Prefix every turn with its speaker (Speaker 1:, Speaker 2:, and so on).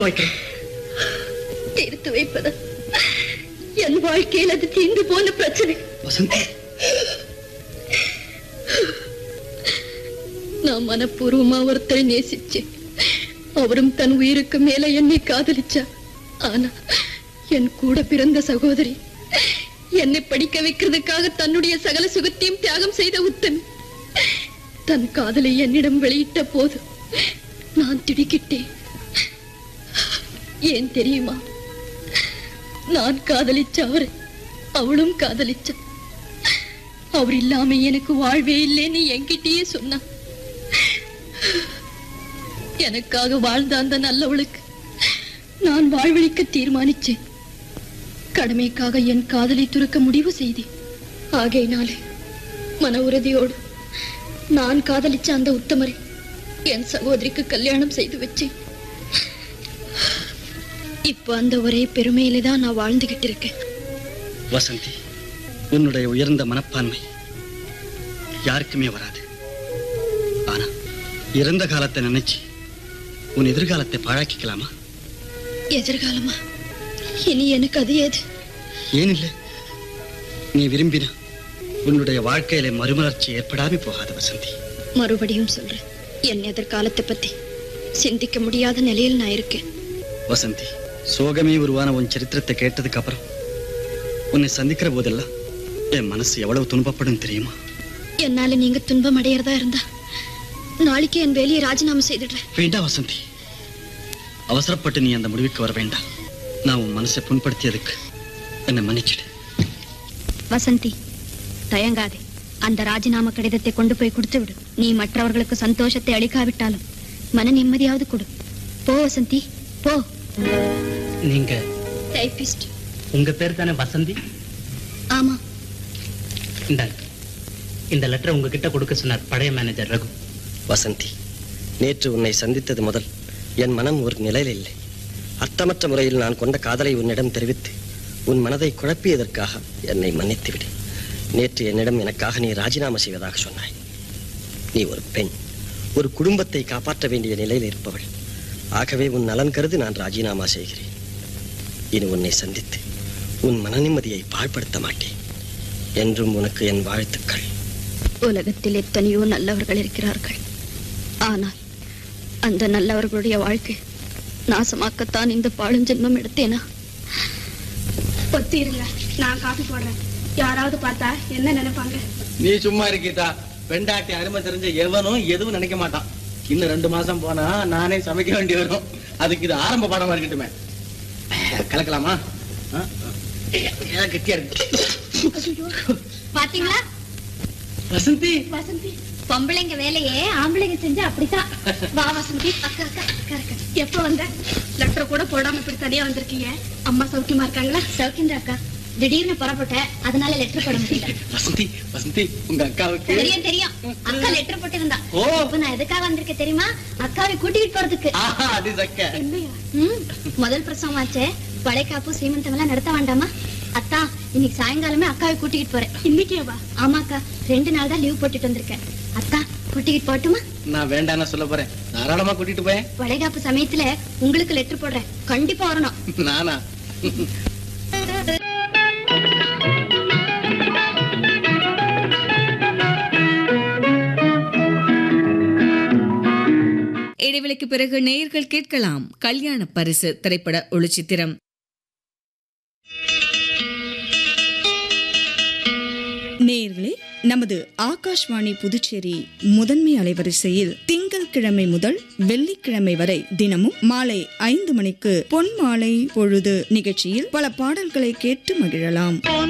Speaker 1: வைக்கிறேன்
Speaker 2: தீர்த்து வைப்பதா என் வாழ்க்கையில் அது தீர்ந்து போன பிரச்சனை
Speaker 1: வசந்தி
Speaker 2: நான் மனப்பூர்வமா ஒருத்தரை நேசிச்சேன் அவரும் தன் உயிருக்கு மேல என்னை காதலிச்சா ஆனா என் கூட பிறந்த சகோதரி என்னை படிக்க வைக்கிறதுக்காக தன்னுடைய சகல சுகத்தையும் தியாகம் செய்த உத்தமி தன் காதலை என்னிடம் வெளியிட்ட போது நான் திடுக்கிட்டேன் ஏன் தெரியுமா நான் காதலிச்ச அவரை அவளும் காதலிச்சா அவர் இல்லாம எனக்கு வாழ்வே இல்லைன்னு என்கிட்டயே சொன்னான் எனக்காக வாழ்ந்த அந்த நல்லவளுக்கு நான் வாழ்வழிக்க தீர்மானிச்சேன் கடமைக்காக என் காதலை துறக்க முடிவு செய்தேன் ஆகையினாலே மன உறுதியோடு நான் காதலிச்ச அந்த உத்தமரை என் சகோதரிக்கு கல்யாணம் செய்து வச்சேன் இப்ப அந்த ஒரே பெருமையில தான் நான் வாழ்ந்துகிட்டு இருக்கேன்
Speaker 1: வசந்தி உன்னுடைய உயர்ந்த மனப்பான்மை யாருக்குமே வராது ஆனா இறந்த காலத்தை நினைச்சு உன் எதிர்காலத்தை பாழாக்கிக்கலாமா
Speaker 2: எதிர்காலமா இனி எனக்கு அது ஏது
Speaker 1: ஏன் இல்லை நீ விரும்பினா உன்னுடைய வாழ்க்கையில மறுமலர்ச்சி ஏற்படாம போகாத வசந்தி
Speaker 2: மறுபடியும் சொல்றேன் என் எதிர்காலத்தை பத்தி சிந்திக்க முடியாத நிலையில் நான் இருக்கேன்
Speaker 1: வசந்தி சோகமே உருவான உன் சரித்திரத்தை கேட்டதுக்கு அப்புறம் உன்னை சந்திக்கிற போதெல்லாம் என் மனசு எவ்வளவு துன்பப்படும் தெரியுமா
Speaker 2: என்னால நீங்க துன்பம் அடையறதா இருந்தா நாளைக்கு என் வேலையை ராஜினாமா செய்துடுறேன்
Speaker 1: வேண்டாம் வசந்தி அவசரப்பட்டு நீ அந்த முடிவுக்கு வர வேண்டாம் நான் உன் மனசை புண்படுத்தியதுக்கு என்னை மன்னிச்சிடு
Speaker 2: வசந்தி தயங்காதே அந்த ராஜினாமா கடிதத்தை கொண்டு போய் கொடுத்து விடு நீ மற்றவர்களுக்கு சந்தோஷத்தை அளிக்காவிட்டாலும் மன நிம்மதியாவது கொடு போ வசந்தி போ
Speaker 3: நீங்க
Speaker 2: டைபிஸ்ட்
Speaker 3: உங்க பேர் தானே வசந்தி
Speaker 2: ஆமா
Speaker 3: இந்தாங்க இந்த லெட்டரை உங்ககிட்ட கொடுக்க சொன்னார் பழைய மேனேஜர் ரகு
Speaker 4: வசந்தி நேற்று உன்னை சந்தித்தது முதல் என் மனம் ஒரு நிலையில் இல்லை அர்த்தமற்ற முறையில் நான் கொண்ட காதலை உன்னிடம் தெரிவித்து உன் மனதை குழப்பியதற்காக என்னை மன்னித்து விடு நேற்று என்னிடம் எனக்காக நீ ராஜினாமா செய்வதாக சொன்னாய் நீ ஒரு பெண் ஒரு குடும்பத்தை காப்பாற்ற வேண்டிய நிலையில் இருப்பவள் ஆகவே உன் நலன் கருதி நான் ராஜினாமா செய்கிறேன் இனி உன்னை சந்தித்து உன் மன நிம்மதியை பாழ்படுத்த மாட்டேன் என்றும் உனக்கு என் வாழ்த்துக்கள்
Speaker 2: உலகத்தில் எத்தனையோ நல்லவர்கள் இருக்கிறார்கள் ஆனால் அந்த நல்லவர்களுடைய வாழ்க்கை நாசமாக்கத்தான் இந்த பாழும் ஜென்மம் எடுத்தேனா
Speaker 5: ஒத்திருங்க நான் காஃபி போடுறேன் யாராவது பார்த்தா என்ன நினைப்பாங்க
Speaker 6: நீ சும்மா இருக்கீதா பெண்டாட்டி அருமை தெரிஞ்ச எவனும் எதுவும் நினைக்க மாட்டான் இன்னும் ரெண்டு மாசம் போனா நானே சமைக்க வேண்டி வரும் அதுக்கு இது ஆரம்ப பாடமா இருக்கட்டுமே கலக்கலாமா ஆ? ஏன் கெட்டியா இருக்கு
Speaker 5: பாத்தீங்களா
Speaker 6: வசந்தி
Speaker 5: வசந்தி பொம்பளைங்க வேலையே ஆம்பளைங்க செஞ்சா அப்படித்தான் வா வசந்தி அக்கா அக்கா அக்கா அக்கா எப்ப வந்த லெட்டர் கூட போடாம இப்படி தனியா வந்திருக்கீங்க அம்மா சௌக்கியமா இருக்காங்களா
Speaker 2: சௌக்கியந்தா அக்கா திடீர்னு புறப்பட்டேன் அதனால லெட்டர் போட முடியல
Speaker 6: வசந்தி வசந்தி உங்க அக்காவுக்கு
Speaker 2: தெரியும் தெரியும் அக்கா லெட்டர் போட்டிருந்தா
Speaker 6: ஓ.
Speaker 2: இப்ப நான் எதுக்காக வந்திருக்கேன் தெரியுமா அக்காவை கூட்டிட்டு போறதுக்கு
Speaker 6: ஆஹா அது சக்க
Speaker 5: இல்லையா
Speaker 2: ம், முதல் பிரசவம் ஆச்சே வளைகாப்பு சீமந்தம் எல்லாம் நடத்த வேண்டாமா அத்தா இன்னைக்கு சாயங்காலமே அக்காவை கூட்டிக்கிட்டு போறேன்
Speaker 5: இன்னைக்கே வா
Speaker 2: ஆமாக்கா ரெண்டு நாள் தான் லீவ் போட்டுட்டு வந்திருக்கேன் அத்தா கூட்டிக்கிட்டு போட்டுமா
Speaker 6: நான் வேண்டாம்னு சொல்ல போறேன் தாராளமா கூட்டிட்டு போயேன்
Speaker 2: வளைகாப்பு சமயத்துல உங்களுக்கு லெட்டர் போடுறேன் கண்டிப்பா வரணும்
Speaker 6: நானா
Speaker 7: இடைவெளிக்கு பிறகு நேயர்கள் கேட்கலாம் கல்யாண பரிசு திரைப்பட ஒளிச்சித்திரம்
Speaker 8: நேயர்களே நமது ஆகாஷ்வாணி புதுச்சேரி முதன்மை அலைவரிசையில் திங்கட்கிழமை முதல் வெள்ளிக்கிழமை வரை தினமும் மாலை ஐந்து மணிக்கு பொன் மாலை பொழுது நிகழ்ச்சியில் பல பாடல்களை கேட்டு மகிழலாம்